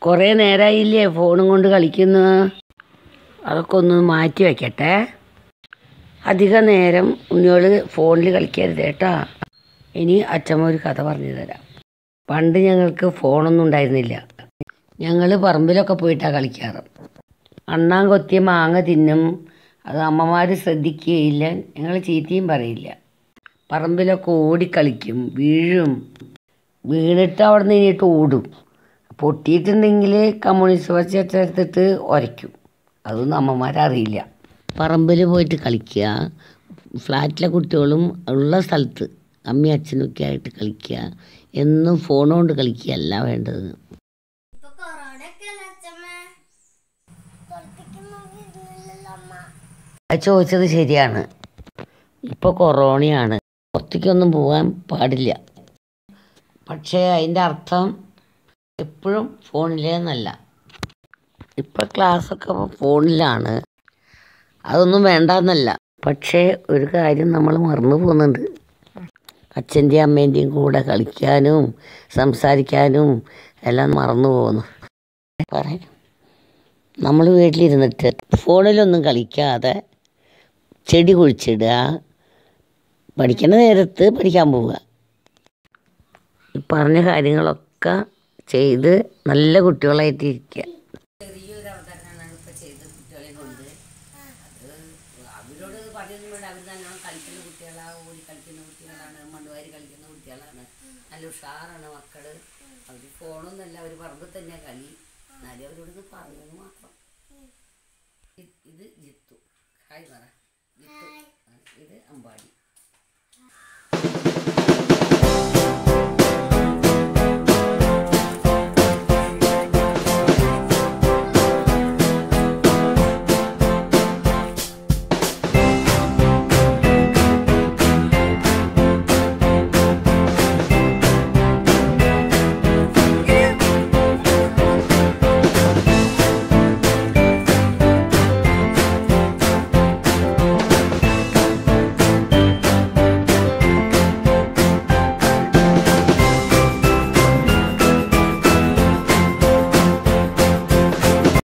കുറേ നേരമായില്ലേ ഫോണും കൊണ്ട് കളിക്കുന്നു അതൊക്കെ ഒന്ന് മാറ്റി വയ്ക്കട്ടെ അധിക നേരം ഉണ്ണിയോള് ഫോണിൽ കളിക്കരുത് കേട്ടോ ഇനി അച്ഛമ്മ ഒരു കഥ പറഞ്ഞു തരാം പണ്ട് ഞങ്ങൾക്ക് ഫോണൊന്നും ഉണ്ടായിരുന്നില്ല ഞങ്ങൾ പറമ്പിലൊക്കെ പോയിട്ടാണ് കളിക്കാറ് അണ്ണാൻ കൊത്തിയ മാങ്ങ തിന്നും അത് അമ്മമാർ ശ്രദ്ധിക്കുകയില്ല ഞങ്ങൾ ചീത്തയും പറയില്ല പറമ്പിലൊക്കെ ഓടിക്കളിക്കും വീഴും വീണിട്ട് അവിടെ നിന്ന് കഴിഞ്ഞിട്ട് ഓടും പൊട്ടിയിട്ടുണ്ടെങ്കിൽ കമ്മ്യൂണിസ്റ്റ് പച്ച എടുത്തിട്ട് ഉരയ്ക്കും അതൊന്നും അമ്മമാരറിയില്ല പറമ്പിൽ പോയിട്ട് കളിക്കുക ഫ്ലാറ്റിലെ കുട്ടികളും ഉള്ള സ്ഥലത്ത് അമ്മയും അച്ഛനൊക്കെ ആയിട്ട് കളിക്കുക എന്നും ഫോൺ കൊണ്ട് കളിക്കുകയല്ല വേണ്ടത് ഇപ്പൊ കൊറോണയൊക്കെ അല്ലേ അച്ഛമ്മേ അത് ചോദിച്ചത് ശരിയാണ് ഇപ്പോൾ കൊറോണയാണ് പുറത്തേക്കൊന്നും പോകാൻ പാടില്ല പക്ഷേ അതിൻ്റെ അർത്ഥം എപ്പോഴും ഫോണിലേന്നല്ല ഇപ്പം ക്ലാസ്സൊക്കെ ഫോണിലാണ് അതൊന്നും വേണ്ടെന്നല്ല പക്ഷേ ഒരു കാര്യം നമ്മൾ മറന്നു പോകുന്നുണ്ട് അച്ഛൻ്റെയും അമ്മേൻ്റെയും കൂടെ കളിക്കാനും സംസാരിക്കാനും എല്ലാം മറന്നു പോകുന്നു പറയാം നമ്മൾ വീട്ടിലിരുന്നിട്ട് ഫോണിലൊന്നും കളിക്കാതെ ചെടി കുഴിച്ചിടുക പഠിക്കണ നേരത്ത് പഠിക്കാൻ പോവുക ഈ പറഞ്ഞ കാര്യങ്ങളൊക്കെ ചെയ്ത് നല്ല കുട്ടികളായിട്ടിരിക്കുക ചെറിയൊരു അവതരണമാണ് ഇപ്പോൾ ചെയ്ത് കുട്ടികളെ കൊണ്ട് അത് അവരോട് പറയുന്നത് വേണ്ട അവർ നല്ലോണം കളിക്കുന്ന കുട്ടികളാണ് ഓടി കളിക്കുന്ന കുട്ടികളാണ് മണ്ണുവാരി കളിക്കുന്ന കുട്ടികളാണ് നല്ല ഉഷാറാണ് മക്കള് അവർ ഫോണൊന്നുമല്ല അവർ പറമ്പിൽ തന്നെ കളി എന്നാലും അവരോട് പറയുന്നത് മാത്രം ഇ- ഇത് ജിത്തു ഹായ് പറ ജിത്തു ആ, ഇത് അമ്പാടി